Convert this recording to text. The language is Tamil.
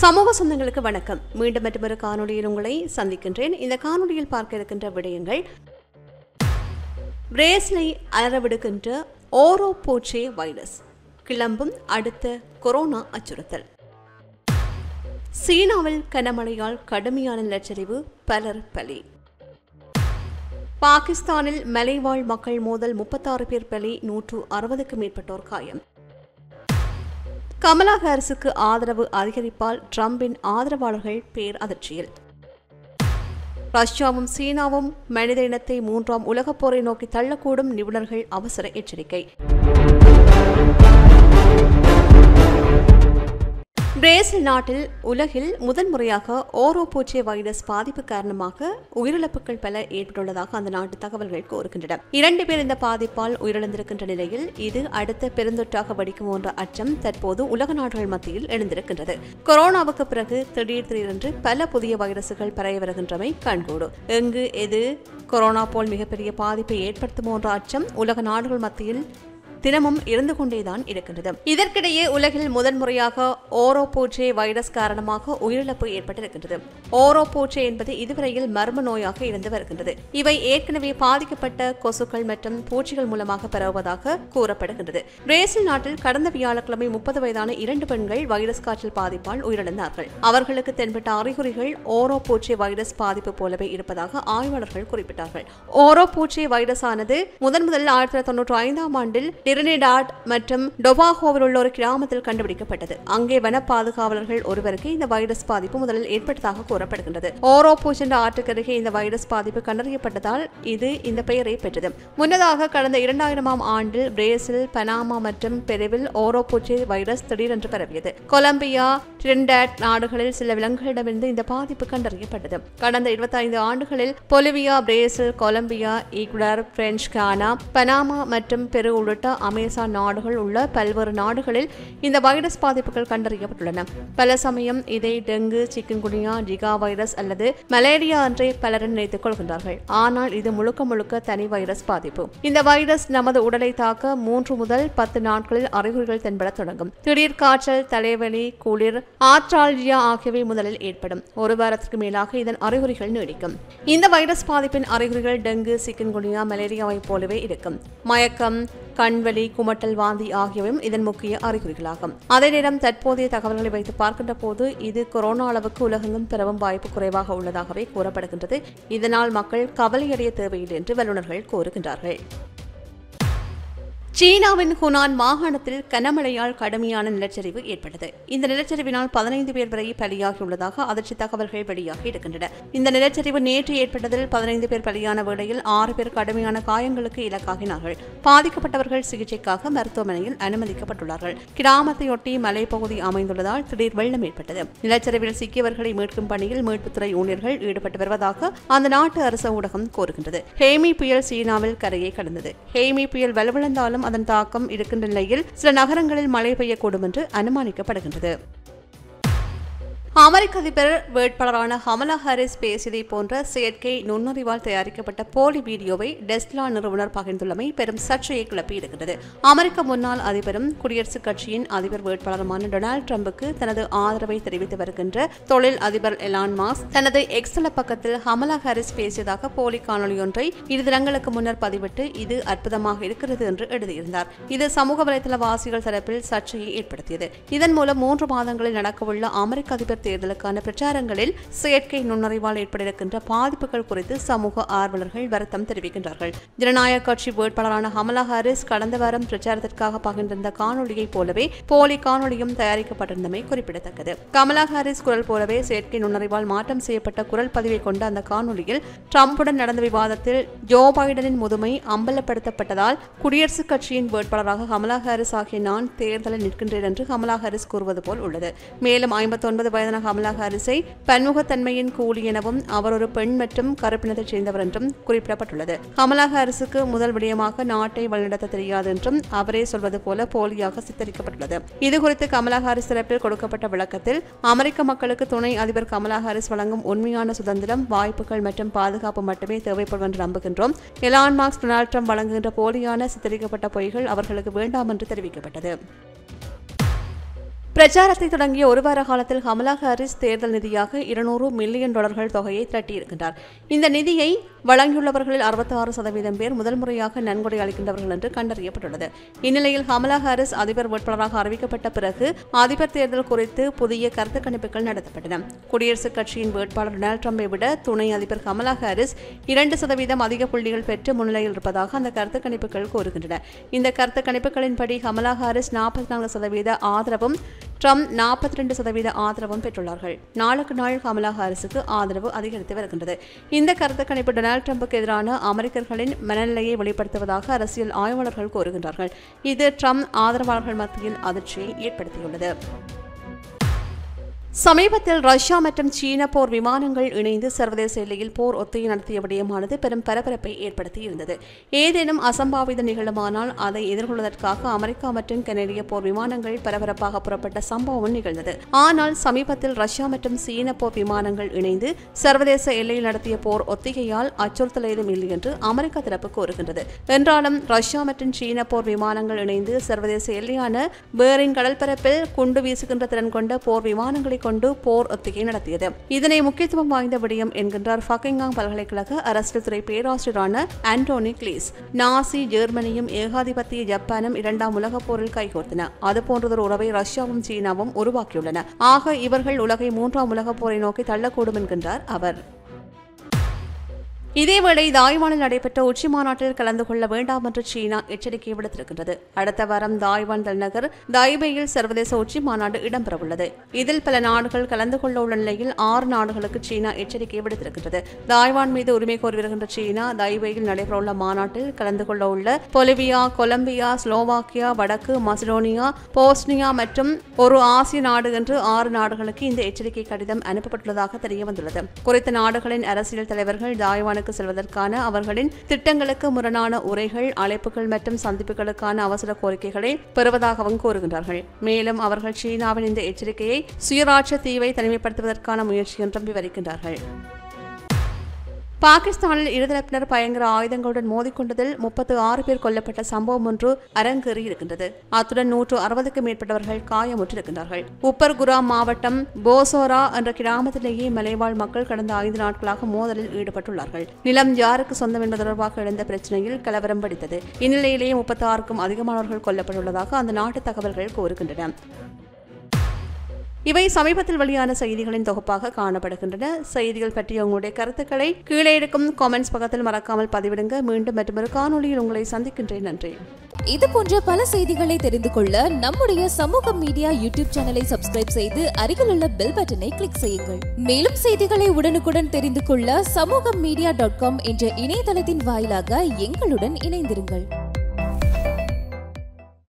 சமூக சொந்தங்களுக்கு வணக்கம் மீண்டும் மற்றொரு காணொளியில் உங்களை சந்திக்கின்றேன் இந்த காணொளியில் பார்க்க இருக்கின்ற விடயங்கள் பிரேஸ்லை அலறவிடுகின்ற ஓரோ போச்சே வைரஸ் கிளம்பும் அடுத்த கொரோனா அச்சுறுத்தல் சீனாவில் கனமழையால் கடுமையான நிலச்சரிவு பலர் பலி பாகிஸ்தானில் மலைவாழ் மக்கள் மோதல் முப்பத்தாறு பேர் பலி நூற்று அறுபதுக்கும் மேற்பட்டோர் காயம் கமலா ஹாரிஸுக்கு ஆதரவு அதிகரிப்பால் ட்ரம்பின் ஆதரவாளர்கள் பேர் அதிர்ச்சியில் ரஷ்யாவும் சீனாவும் மனித இனத்தை மூன்றாம் உலகப் போரை நோக்கி தள்ளக்கூடும் நிபுணர்கள் அவசர எச்சரிக்கை பிரேசில் நாட்டில் உலகில் முதன்முறையாக ஓரோபூச்சே வைரஸ் பாதிப்பு காரணமாக உயிரிழப்புகள் பல ஏற்பட்டுள்ளதாக அந்த நாட்டு தகவல்கள் கூறுகின்றன இரண்டு பேர் இந்த பாதிப்பால் உயிரிழந்திருக்கின்ற நிலையில் இது அடுத்த பெருந்தொற்றாக வெடிக்கும் என்ற அச்சம் தற்போது உலக நாடுகள் மத்தியில் எழுந்திருக்கின்றது கொரோனாவுக்கு பிறகு திடீர் திடீரென்று பல புதிய வைரசுகள் பரவி வருகின்றமை கண்கூடும் எங்கு எது கொரோனா போல் மிகப்பெரிய பாதிப்பை ஏற்படுத்துமோ என்ற அச்சம் உலக நாடுகள் மத்தியில் தினமும் இருந்து கொண்டேதான் இருக்கின்றது இதற்கிடையே உலகில் முதன்முறையாக ஓரோபோச்சே வைரஸ் காரணமாக உயிரிழப்பு ஏற்பட்டிருக்கின்றது ஓரோபோச்சே என்பது இதுவரையில் மர்ம நோயாக இருந்து வருகின்றது இவை ஏற்கனவே பாதிக்கப்பட்ட கொசுக்கள் மற்றும் பூச்சிகள் மூலமாக பரவுவதாக கூறப்படுகின்றது பிரேசில் நாட்டில் கடந்த வியாழக்கிழமை முப்பது வயதான இரண்டு பெண்கள் வைரஸ் காய்ச்சல் பாதிப்பால் உயிரிழந்தார்கள் அவர்களுக்கு தென்பட்ட அறிகுறிகள் ஓரோபோச்சே வைரஸ் பாதிப்பு போலவே இருப்பதாக ஆய்வாளர்கள் குறிப்பிட்டார்கள் ஓரோபோச்சே வைரஸ் ஆனது முதன் முதலில் ஆயிரத்தி தொள்ளாயிரத்தி தொன்னூற்றி ஐந்தாம் ஆண்டில் டிரினிடாட் மற்றும் டொபாகோவில் உள்ள ஒரு கிராமத்தில் கண்டுபிடிக்கப்பட்டது அங்கே வன பாதுகாவலர்கள் ஒருவருக்கு இந்த வைரஸ் பாதிப்பு முதலில் ஏற்பட்டதாக கூறப்படுகின்றது ஓரோபோச் என்ற ஆற்றுக்கருகே இந்த வைரஸ் பாதிப்பு கண்டறியப்பட்டதால் இது இந்த பெயரை பெற்றது முன்னதாக கடந்த இரண்டாயிரமாம் ஆண்டில் பிரேசில் பனாமா மற்றும் பெருவில் ஓரோபோச்சே வைரஸ் திடீரென்று பரவியது கொலம்பியா டிரின்டாட் நாடுகளில் சில விலங்குகளிடமிருந்து இந்த பாதிப்பு கண்டறியப்பட்டது கடந்த இருபத்தைந்து ஆண்டுகளில் Bolivia Brazil Colombia Ecuador French Guiana Panama மற்றும் பெரு உள்ளிட்ட அமேசான் நாடுகள் உள்ள பல்வேறு நாடுகளில் இந்த வைரஸ் பாதிப்புகள் கண்டறியப்பட்டுள்ளன பல சமயம் இதை டெங்கு சிக்கன்குனியா ஜிகா வைரஸ் அல்லது மலேரியா என்றே பலரும் நினைத்துக் கொள்கின்றார்கள் ஆனால் இது முழுக்க முழுக்க தனி வைரஸ் பாதிப்பு இந்த வைரஸ் நமது உடலை தாக்க மூன்று முதல் பத்து நாட்களில் அறிகுறிகள் தென்பட தொடங்கும் திடீர் காய்ச்சல் தலைவலி குளிர் ஆற்றால்ஜியா ஆகியவை முதலில் ஏற்படும் ஒரு வாரத்திற்கு மேலாக இதன் அறிகுறிகள் நீடிக்கும் இந்த வைரஸ் பாதிப்பின் அறிகுறிகள் டெங்கு சிக்கன்குனியா மலேரியாவை போலவே இருக்கும் மயக்கம் கண்வலி குமட்டல் வாந்தி ஆகியவையும் இதன் முக்கிய அறிகுறிகளாகும் அதே நேரம் தற்போதைய தகவல்களை வைத்து பார்க்கின்ற போது இது கொரோனா அளவுக்கு உலகெங்கும் பெறவும் வாய்ப்பு குறைவாக உள்ளதாகவே கூறப்படுகின்றது இதனால் மக்கள் கவலையடைய தேவையில்லை என்று வல்லுநர்கள் கூறுகின்றார்கள் சீனாவின் ஹுனான் மாகாணத்தில் கனமழையால் கடுமையான நிலச்சரிவு ஏற்பட்டது இந்த நிலச்சரிவினால் பதினைந்து பேர் வரை பலியாகியுள்ளதாக அதிர்ச்சி தகவல்கள் வெளியாகி இருக்கின்றன இந்த நிலச்சரிவு நேற்று ஏற்பட்டதில் பதினைந்து பேர் பலியான வேளையில் ஆறு பேர் கடுமையான காயங்களுக்கு இலக்காகினார்கள் பாதிக்கப்பட்டவர்கள் சிகிச்சைக்காக மருத்துவமனையில் அனுமதிக்கப்பட்டுள்ளார்கள் கிராமத்தையொட்டி மலைப்பகுதி அமைந்துள்ளதால் திடீர் வெள்ளம் ஏற்பட்டது நிலச்சரிவில் சிக்கியவர்களை மீட்கும் பணியில் மீட்புத்துறை ஊழியர்கள் ஈடுபட்டு வருவதாக அந்த நாட்டு அரசு ஊடகம் கூறுகின்றது ஹேமி புயல் சீனாவில் கரையை கடந்தது ஹேமி புயல் வலுவிழந்தாலும் அதன் தாக்கம் இருக்கின்ற நிலையில் சில நகரங்களில் மழை பெய்யக்கூடும் என்று அனுமானிக்கப்படுகின்றது அமெரிக்க அதிபர் வேட்பாளரான ஹமலா ஹாரிஸ் பேசியதை போன்ற செயற்கை நுண்ணறிவால் தயாரிக்கப்பட்ட போலி வீடியோவை டெஸ்லா நிறுவனர் பகிர்ந்துள்ளமை பெரும் சர்ச்சையை கிளப்பியிருக்கிறது அமெரிக்க முன்னாள் அதிபரும் குடியரசுக் கட்சியின் அதிபர் வேட்பாளருமான டொனால்டு டிரம்புக்கு தனது ஆதரவை தெரிவித்து வருகின்ற தொழில் அதிபர் எலான் மாஸ் தனது எக்ஸல பக்கத்தில் ஹமலா ஹாரிஸ் பேசியதாக போலி காணொலியொன்றை இரு தினங்களுக்கு முன்னர் பதிவிட்டு இது அற்புதமாக இருக்கிறது என்று எழுதியிருந்தார் இது சமூக வலைதள வாசிகள் தரப்பில் சர்ச்சையை ஏற்படுத்தியது இதன் மூலம் மூன்று மாதங்களில் நடக்கவுள்ள அமெரிக்க அதிபர் தேர்தலுக்கான பிரச்சாரங்களில் செயற்கை நுண்ணறிவால் ஏற்பட்டிருக்கின்ற பாதிப்புகள் குறித்து சமூக ஆர்வலர்கள் வருத்தம் தெரிவிக்கின்றார்கள் ஜனநாயக கட்சி வேட்பாளரான ஹமலா ஹாரிஸ் கடந்த வாரம் பிரச்சாரத்திற்காக பகிர்ந்திருந்த காணொலியைப் போலவே போலி காணொலியும் தயாரிக்கப்பட்டிருந்தமை குறிப்பிடத்தக்கது கமலா ஹாரிஸ் குரல் போலவே செயற்கை நுண்ணறிவால் மாற்றம் செய்யப்பட்ட குரல் பதிவை கொண்ட அந்த காணொலியில் ட்ரம்புடன் நடந்த விவாதத்தில் ஜோ பைடனின் முதுமை அம்பலப்படுத்தப்பட்டதால் குடியரசுக் கட்சியின் வேட்பாளராக கமலா ஹாரிஸ் ஆகிய நான் தேர்தலில் நிற்கின்றேன் என்று கமலா ஹாரிஸ் கூறுவது போல் உள்ளது மேலும் ஐம்பத்தொன்பது வயதான கமலா ஹாரிஸை பன்முகத்தன்மையின் கூலி எனவும் அவர் ஒரு பெண் மற்றும் கருப்பினத்தைச் சேர்ந்தவர் என்றும் குறிப்பிடப்பட்டுள்ளது கமலா ஹாரிஸுக்கு முதல் விடயமாக நாட்டை வழிநடத்த தெரியாது என்றும் அவரே சொல்வது போல போலியாக சித்தரிக்கப்பட்டுள்ளது இதுகுறித்து கமலா ஹாரிஸ் தரப்பில் கொடுக்கப்பட்ட விளக்கத்தில் அமெரிக்க மக்களுக்கு துணை அதிபர் கமலா ஹாரிஸ் வழங்கும் உண்மையான சுதந்திரம் வாய்ப்புகள் மற்றும் பாதுகாப்பு மட்டுமே தேவைப்படும் என்று நம்புகின்றோம் எலான் மார்க்ஸ் டொனால்ட் ட்ரம்ப் வழங்குகின்ற போலியான சித்தரிக்கப்பட்ட பொய்கள் அவர்களுக்கு வேண்டாம் என்று தெரிவிக்கப்பட்டது பிரச்சாரத்தை தொடங்கிய ஒரு வார காலத்தில் கமலா ஹாரிஸ் தேர்தல் நிதியாக இருநூறு மில்லியன் டாலர்கள் தொகையை திரட்டியிருக்கின்றார் இந்த நிதியை வழங்கியுள்ளவர்களில் அறுபத்தாறு சதவீதம் பேர் முதல் முறையாக நன்கொடை அளிக்கின்றவர்கள் என்று கண்டறியப்பட்டுள்ளது இந்நிலையில் கமலா ஹாரிஸ் அதிபர் வேட்பாளராக அறிவிக்கப்பட்ட பிறகு அதிபர் தேர்தல் குறித்து புதிய கருத்து கணிப்புகள் நடத்தப்பட்டன குடியரசுக் கட்சியின் வேட்பாளர் டொனால்டு ட்ரம்பை விட துணை அதிபர் கமலா ஹாரிஸ் இரண்டு சதவீதம் அதிக புள்ளிகள் பெற்று முன்னிலையில் இருப்பதாக அந்த கருத்து கணிப்புகள் கூறுகின்றன இந்த கருத்து கணிப்புகளின்படி கமலா ஹாரிஸ் நாற்பத்தி நான்கு சதவீத ஆதரவும் ட்ரம்ப் நாற்பத்தி ரெண்டு சதவீத ஆதரவும் பெற்றுள்ளார்கள் நாளுக்கு நாள் கமலா ஹாரிஸுக்கு ஆதரவு அதிகரித்து வருகின்றது இந்த கருத்து கணிப்பு டொனால்டு ட்ரம்புக்கு எதிரான அமெரிக்கர்களின் மனநிலையை வெளிப்படுத்துவதாக அரசியல் ஆய்வாளர்கள் கூறுகின்றார்கள் இது ட்ரம்ப் ஆதரவாளர்கள் மத்தியில் அதிர்ச்சியை ஏற்படுத்தியுள்ளது சமீபத்தில் ரஷ்யா மற்றும் சீன போர் விமானங்கள் இணைந்து சர்வதேச எல்லையில் போர் ஒத்திகை நடத்திய விடயமானது பெரும் பரபரப்பை ஏற்படுத்தியிருந்தது ஏதேனும் அசம்பாவிதம் நிகழுமானால் அதை எதிர்கொள்வதற்காக அமெரிக்கா மற்றும் கனடிய போர் விமானங்கள் பரபரப்பாக புறப்பட்ட சம்பவம் நிகழ்ந்தது ஆனால் சமீபத்தில் ரஷ்யா மற்றும் சீன போர் விமானங்கள் இணைந்து சர்வதேச எல்லையில் நடத்திய போர் ஒத்திகையால் அச்சுறுத்தல் ஏதும் இல்லை என்று அமெரிக்கா தரப்பு கூறுகின்றது என்றாலும் ரஷ்யா மற்றும் சீன போர் விமானங்கள் இணைந்து சர்வதேச எல்லையான பேரிங் கடற்பரப்பில் குண்டு வீசுகின்ற திறன் கொண்ட போர் விமானங்களை கொண்டு போர் ஒத்திகை நடத்தியது இதனை முக்கியத்துவம் வாய்ந்த விடயம் என்கின்றார் ஃபக்கிங்காங் பல்கலைக்கழக அரசியல் துறை பேராசிரியரான ஆண்டோனி கிளீஸ் நாசி ஜெர்மனியும் ஏகாதிபத்திய ஜப்பானும் இரண்டாம் உலகப் போரில் கைகோர்த்தன அதுபோன்றதொரு உறவை ரஷ்யாவும் சீனாவும் உருவாக்கியுள்ளன ஆக இவர்கள் உலகை மூன்றாம் உலகப் போரை நோக்கி தள்ளக்கூடும் என்கின்றார் அவர் இதேவேளை தாய்வானில் நடைபெற்ற உச்சி மாநாட்டில் கலந்து கொள்ள வேண்டாம் என்று சீனா எச்சரிக்கை விடுத்திருக்கின்றது அடுத்த வாரம் தாய்வான் தலைநகர் தாய்பேயில் சர்வதேச உச்சி மாநாடு இடம்பெறவுள்ளது இதில் பல நாடுகள் கலந்து கொள்ள உள்ள நிலையில் ஆறு நாடுகளுக்கு சீனா எச்சரிக்கை விடுத்திருக்கின்றது தாய்வான் மீது உரிமை கோரி வருகின்ற சீனா தாய்பேயில் நடைபெறவுள்ள மாநாட்டில் கலந்து கொள்ள உள்ள பொலிவியா கொலம்பியா ஸ்லோவாக்கியா வடக்கு மசிடோனியா போஸ்னியா மற்றும் ஒரு ஆசிய நாடு என்று ஆறு நாடுகளுக்கு இந்த எச்சரிக்கை கடிதம் அனுப்பப்பட்டுள்ளதாக தெரிய வந்துள்ளது குறித்த நாடுகளின் அரசியல் தலைவர்கள் தாய்வானுக்கு நாடுகளுக்கு செல்வதற்கான அவர்களின் திட்டங்களுக்கு முரணான உரைகள் அழைப்புகள் மற்றும் சந்திப்புகளுக்கான அவசர கோரிக்கைகளை பெறுவதாகவும் கூறுகின்றார்கள் மேலும் அவர்கள் சீனாவின் இந்த எச்சரிக்கையை சுயராட்ச தீவை தனிமைப்படுத்துவதற்கான முயற்சி என்றும் விவரிக்கின்றார்கள் பாகிஸ்தானில் இருதரப்பினர் பயங்கர ஆயுதங்களுடன் மோதிக்கொண்டதில் முப்பத்து ஆறு பேர் கொல்லப்பட்ட சம்பவம் ஒன்று அரங்கேறி இருக்கின்றது அத்துடன் நூற்று அறுபதுக்கும் மேற்பட்டவர்கள் காயமுற்றிருக்கின்றார்கள் உப்பர் குராம் மாவட்டம் போசோரா என்ற கிராமத்திலேயே மலைவாழ் மக்கள் கடந்த ஐந்து நாட்களாக மோதலில் ஈடுபட்டுள்ளார்கள் நிலம் யாருக்கு சொந்தம் என்பது தொடர்பாக எழுந்த பிரச்சனையில் கலவரம் வெடித்தது இந்நிலையிலேயே முப்பத்தி ஆறுக்கும் அதிகமானவர்கள் கொல்லப்பட்டுள்ளதாக அந்த நாட்டு தகவல்கள் கூறுகின்றன இவை சமீபத்தில் வெளியான செய்திகளின் தொகுப்பாக காணப்படுகின்றன செய்திகள் பற்றிய உங்களுடைய கருத்துக்களை கீழே இருக்கும் காமெண்ட்ஸ் பக்கத்தில் மறக்காமல் பதிவிடுங்க மீண்டும் மற்றொரு காணொலியில் உங்களை சந்திக்கின்றேன் நன்றி இது போன்ற பல செய்திகளை தெரிந்து கொள்ள நம்முடைய சமூக மீடியா யூடியூப் சேனலை சப்ஸ்கிரைப் செய்து அருகில் உள்ள பெல் பட்டனை கிளிக் செய்யுங்கள் மேலும் செய்திகளை உடனுக்குடன் தெரிந்து கொள்ள சமூக மீடியா டாட் காம் என்ற இணையதளத்தின் வாயிலாக எங்களுடன் இணைந்திருங்கள்